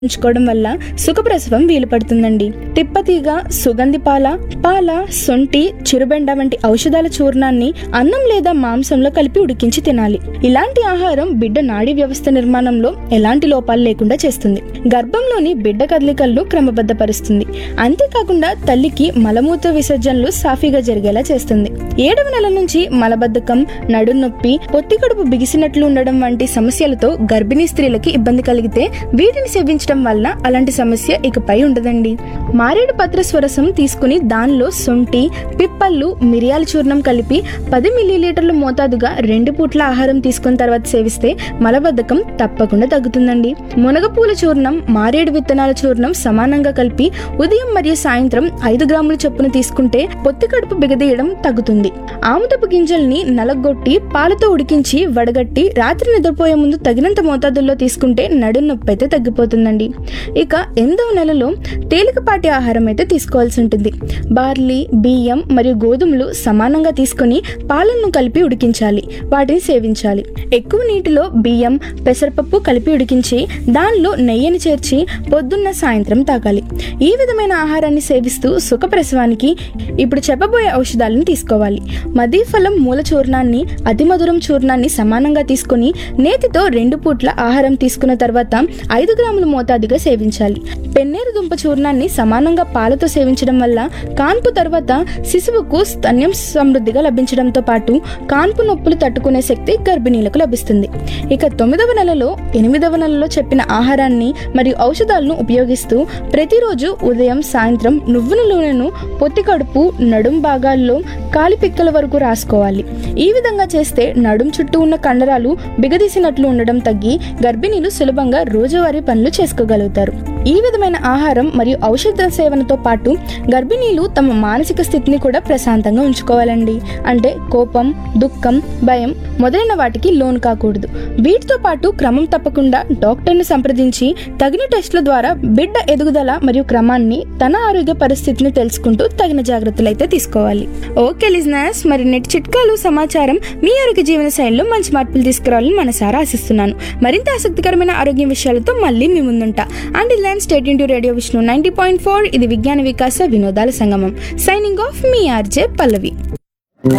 ఉంచుకోవడం వల్ల సుఖప్రసవం వీలు పడుతుందండి తిప్పతీగ సుగంధి పాల పాల సొంటి చిరుబెండ వంటి ఔషధాల చూర్ణాన్ని అన్నం లేదా మాంసంలో కలిపి ఉడికించి తినాలి ఇలాంటి ఆహారం బిడ్డ నాడీ వ్యవస్థ నిర్మాణంలో ఎలాంటి లోపాలు లేకుండా చేస్తుంది గర్భంలోని బిడ్డ కదలికలను క్రమబద్ధపరుస్తుంది అంతేకాకుండా తల్లికి మలమూత్ర విసర్జనలు సాఫీగా జరిగేలా చేస్తుంది ఏడవ నెల నుంచి మలబద్ధకం నడుం నొప్పి పొత్తి కడుపు బిగిసినట్లు ఉండడం వంటి సమస్యలతో గర్భిణీ స్త్రీలకి ఇబ్బంది కలిగితే వీటిని సేవించడం వల్ల అలాంటి సమస్య ఇకపై ఉండదండి మారేడు పత్ర స్వరసం తీసుకుని దానిలో సొంటి పిప్పళ్ళు మిరియాల చూర్ణం కలిపి పది మిల్లీలీటర్ల మోతాదుగా రెండు పూట్ల ఆహారం తీసుకున్న తర్వాత సేవిస్తే మలబద్ధకం తప్పకుండా తగ్గుతుందండి మునగపూల చూర్ణం మారేడు విత్తనాల చూర్ణం సమానంగా కలిపి ఉదయం మరియు సాయంత్రం ఐదు గ్రాముల చొప్పున తీసుకుంటే పొత్తి కడుపు బిగదీయడం తగ్గుతుంది ఆముదపు గింజల్ని నలగొట్టి పాలతో ఉడికించి వడగట్టి రాత్రి నిద్రపోయే ముందు తగినంత మోతాదుల్లో తీసుకుంటే నడుం నొప్పి అయితే తగ్గిపోతుందండి ఇక ఎనిమిదవ నెలలో తేలికపాటి ఆహారం అయితే తీసుకోవాల్సి ఉంటుంది బార్లీ బియ్యం మరియు గోధుమలు సమానంగా తీసుకొని పాలలను కలిపి ఉడికించాలి వాటిని సేవించాలి ఎక్కువ నీటిలో బియ్యం పెసరపప్పు కలిపి ఉడికించి దానిలో నెయ్యిని చేర్చి పొద్దున్న సాయంత్రం తాగాలి ఈ విధమైన ఆహారాన్ని సేవిస్తూ సుఖప్రసవానికి ఇప్పుడు చెప్పబోయే ఔషధాలను తీసుకోవాలి మదీఫలం మూల చూర్ణాన్ని అతిమధురం చూర్ణాన్ని సమానంగా తీసుకొని నేతితో రెండు పూట్ల ఆహారం తీసుకున్న తర్వాత ఐదు గ్రాముల మోతాదుగా సేవించాలి పెన్నేరు దుంప చూర్ణాన్ని సమానంగా పాలతో సేవించడం వల్ల కాన్పు తర్వాత శిశువుకు స్తన్యం సమృద్ధిగా లభించడంతో పాటు కాన్పు నొప్పులు తట్టుకునే శక్తి గర్భిణీలకు లభిస్తుంది ఇక తొమ్మిదవ నెలలో ఎనిమిదవ నెలలో చెప్పిన ఆహారాన్ని మరియు ఔషధాలను ఉపయోగిస్తూ ప్రతిరోజు ఉదయం సాయంత్రం నువ్వుల నూనెను పొత్తి కడుపు నడుం భాగాల్లో కాలిపిక్కల వరకు రాసుకోవాలి ఈ విధంగా చేస్తే నడుం చుట్టూ ఉన్న కండరాలు బిగదీసినట్లు ఉండడం తగ్గి గర్భిణీలు సులభంగా రోజువారీ పనులు చేసుకోగలుగుతారు ఈ విధమైన ఆహారం మరియు ఔషధ సేవనతో పాటు గర్భిణీలు తమ మానసిక స్థితిని కూడా ప్రశాంతంగా ఉంచుకోవాలండి అంటే కోపం దుఃఖం భయం మొదలైన వాటికి లోను కాకూడదు వీటితో పాటు క్రమం తప్పకుండా డాక్టర్ని సంప్రదించి తగిన టెస్టుల ద్వారా బిడ్డ ఎదుగుదల మరియు క్రమాన్ని తన ఆరోగ్య పరిస్థితిని తెలుసుకుంటూ తగిన జాగ్రత్తలు అయితే తీసుకోవాలి ఓకే లిజినర్స్ మరి నెట్ చిట్కాలు సమాచారం మీ ఆరోగ్య జీవన శైలిలో మంచి మార్పులు తీసుకురావాలని మనసారా ఆశిస్తున్నాను మరింత ఆసక్తికరమైన ఆరోగ్య విషయాలతో మళ్ళీ మీ ముందుంటా అండ్ ఇలాంటి stay tuned to radio Vishnu ninety point four ఇది విజ్ఞాన వికాస వినోదాల సంగమం సైనింగ్ ఆఫ్ మీ ఆర్జే పల్లవి